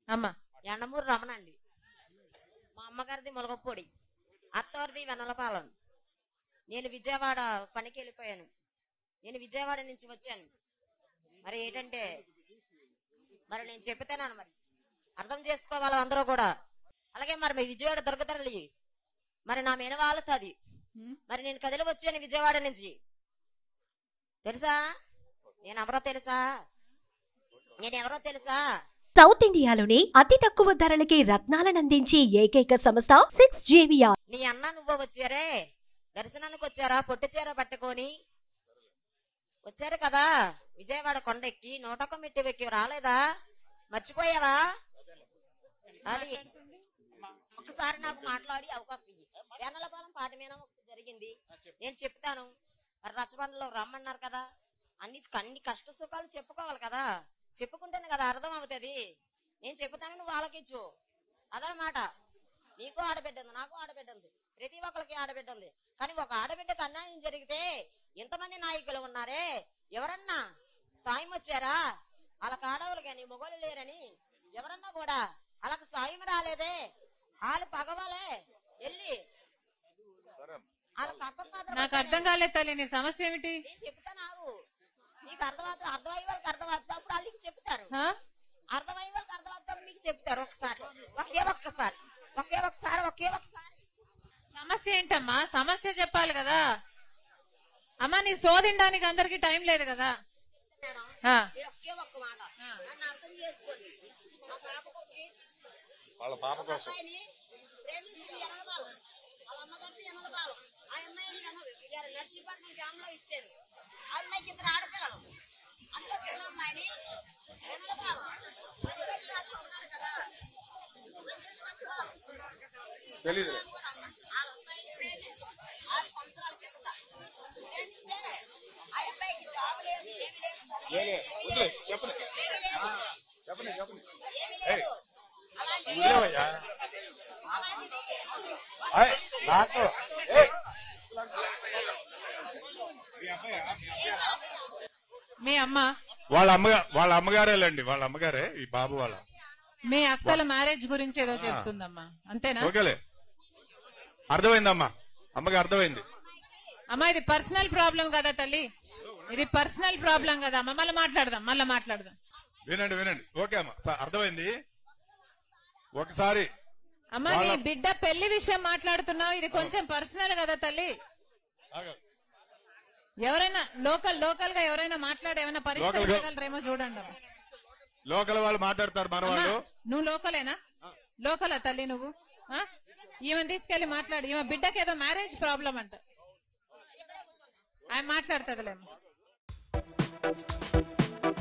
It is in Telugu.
అమ్మా ఎండమూరు రమణ అండి మా అమ్మగారిది ములగపొడి అత్తవారిది వెన్నలపాలెం నేను విజయవాడ పనికి వెళ్ళిపోయాను నేను విజయవాడ నుంచి వచ్చాను మరి ఏంటంటే మరి నేను చెప్తాను మరి అర్థం చేసుకోవాలి అందరూ కూడా అలాగే మరి మీ విజయవాడ దొరకతరలి మరి నా మెనవాళ్ళది మరి నేను కదిలి వచ్చాను విజయవాడ నుంచి తెలుసా నేను ఎవరో తెలుసా నేను ఎవరో తెలుసా సౌత్ ఇండియాలోని అతి తక్కువ ధరలకి రత్నాలనందించే ఏకైక సంస్థ సిక్స్ జేవియా నీ అన్న నువ్వు వచ్చారే దర్శనానికి వచ్చారా పొట్టి చీర పట్టుకొని వచ్చారు కదా విజయవాడ కొండెక్కి నూటొక్క మెట్టి ఎక్కి రాలేదా మర్చిపోయావా అది ఒకసారి నాకు మాట్లాడి అవకాశం ఇయ్యి వేనలపాలెం పాట మీద జరిగింది నేను చెప్తాను మరి రచ్చబండలో రమ్మన్నారు కదా అన్ని అన్ని కష్ట సుఖాలు చెప్పుకోవాలి కదా చెప్పుకుంటేనే కదా అర్థం అవుతుంది నేను చెప్తాను నువ్వు ఆలోచించు అదనమాట నీకు ఆడబిడ్డ ఉంది నాకు ఆడబిడ్డ ఉంది ప్రతి ఒక్కరికి ఆడబిడ్డ ఉంది కానీ ఒక ఆడబిడ్డకు అన్యాయం జరిగితే ఎంతమంది నాయకులు ఉన్నారే ఎవరన్నా సాయం వచ్చారా వాళ్ళకి ఆడవాళ్ళు కానీ మొగలు లేరని ఎవరన్నా కూడా వాళ్ళకి సాయం రాలేదే వాళ్ళు పగవాలే వెళ్ళి వాళ్ళకి అప్పపాత్ర నాకు అర్థం కాలేదు తల్లి నీ సమస్య ఏమిటి నేను చెప్తా నాకు నీకు అర్థమవుతుంది అర్థమయ్యే వాళ్ళకి అర్థమవుతుంది అప్పుడు వాళ్ళకి చెప్తారు ఆ? అర్థమయ్యే వాళ్ళకి అర్థమవుతుంది మీకు చెప్తారు ఒకసారి ఒకే ఒక్కసారి ఒకే ఒకసారి ఒకే ఒకసారి సమస్య ఏంటమ్మా సమస్య చెప్పాలి కదా అమ్మా నీ శోధించడానికి అందరికి టైం లేదు కదా నేను ఆ. మీరు ఒకే ఒక్క మాట నన్ను అర్థం చేసుకోండి మా పాపకి వాళ్ళ పాప ఒక కోసం అమ్మాయిని ప్రేమించింది ఎనలపాలెం వాళ్ళ అమ్మగారిది ఎనలపాలెం ఆ అమ్మాయిని ఎన- ఇయ్యాల నర్సీపట్నం గ్రామ్ లో ఇచ్చాడు ఆ అమ్మాయికి ఇద్దరు ఆడపిల్లలు అందులో చిన్న అమ్మాయిని ఎనలపాలెం వసిరెడ్డి రాజు ఉన్నాడు కదా వసిరెడ్డి సత్యపాలెం. తెలీదు వాళ్ళ అమ్మాయిని ప్రేమించి ఆరు సంవత్సరాల కిందట ప్రేమిస్తే ఆ అబ్బాయికి జాబ్ లేదు ఏమీ లేదు చదువు లే, లే, ఏమీ వదిలే, లేదు. చెప్పని ఏమీ లేదు చెప్పని చెప్పని ఏమీ లేదు అలాంటిది వదిలేవయ్యా అలాంటిది ఆయ్, నాకు ఏయ్. మీ అబ్బాయా? మీ అబ్బాయా? మీ అమ్మ వాళ్ళ అమ్మగా వాళ్ళ అమ్మగారేలండి వాళ్ళ అమ్మగారే ఈ బాబు వాళ్ళ మీ అక్కల మ్యారేజ్ గురించి ఏదో చెప్తుందమ్మా అంతేనా ఓకేలే అర్థమైందమ్మా అమ్మకి అర్థమైంది అమ్మా ఇది పర్సనల్ ప్రాబ్లం కదా తల్లి ఇది పర్సనల్ ప్రాబ్లం కదా అమ్మ మళ్ళీ మాట్లాడదాం మళ్ళీ మాట్లాడదాం వినండి వినండి ఓకే అమ్మా స- అర్థమైంది ఒకసారి అమ్మా నీ వాళ్ళ- బిడ్డ పెళ్లి విషయం మాట్లాడుతున్నావు ఇది కొంచెం పర్సనల్ కదా తల్లి ఆగు. ఎవరైనా లోకల్ లోకల్ గా ఎవరైనా మాట్లాడి ఏమైనా పరిష్కరించగలరేమో చూడండి అమ్మా. లోకల్ వాళ్ళు మాట్లాడతారు మన వాళ్ళు అమ్మా, నువ్వు లోకలేనా లోకలా తల్లి నువ్వు ఆ? ఈమెను తీసుకెళ్లి మాట్లాడు ఈమె బిడ్డకి ఏదో మ్యారేజ్ ప్రాబ్లం అంట ఆయన మాట్లాడుతుందిలేమ్మా